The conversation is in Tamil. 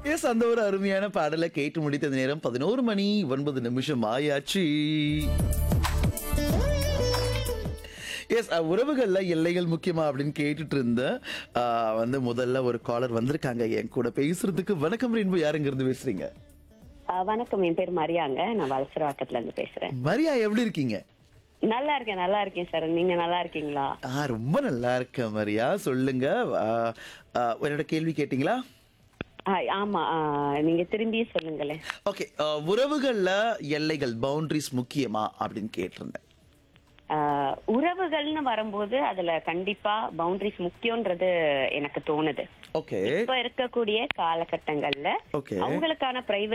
எஸ் அந்த ஒரு அருமையான பாடலை கேட்டு முடித்த நேரம் பதினோரு மணி ஒன்பது நிமிஷம் ஆயாச்சு எஸ் உறவுகள்ல எல்லைகள் முக்கியமா அப்படின்னு கேட்டுட்டு இருந்தேன் அஹ், வந்து முதல்ல ஒரு காலர் வந்திருக்காங்க என் கூட பேசுறதுக்கு வணக்கம் ரென்பு யாருங்க இருந்து பேசுறீங்க ஆ, வணக்கம் என் பேர் மரியாங்க நான் வலசரவாக்கத்துல இருந்து பேசுறேன் மரியா எப்படி இருக்கீங்க நல்லா இருக்கேன் நல்லா இருக்கேன் சார் நீங்க நல்லா இருக்கீங்களா ஆ ரொம்ப நல்லா இருக்கேன் மரியா சொல்லுங்க அஹ், அஹ், என்னோட கேள்வி கேட்டீங்களா ஆ, ஆமா ஆ, நீங்க திரும்பி சொல்லுங்களேன் ஓகே உறவுகள்ல எல்லைகள் பவுண்டரிஸ் முக்கியமா அப்படின்னு கேட்டிருந்தேன் ஆ, உறவுகள்னு வரும்போது அதுல கண்டிப்பா பவுண்டரிஸ் முக்கியம்ன்றது எனக்கு தோணுது ஓகே இப்ப இருக்கக்கூடிய காலகட்டங்கள்ல ஓகே அவங்களுக்கான பிரைவசி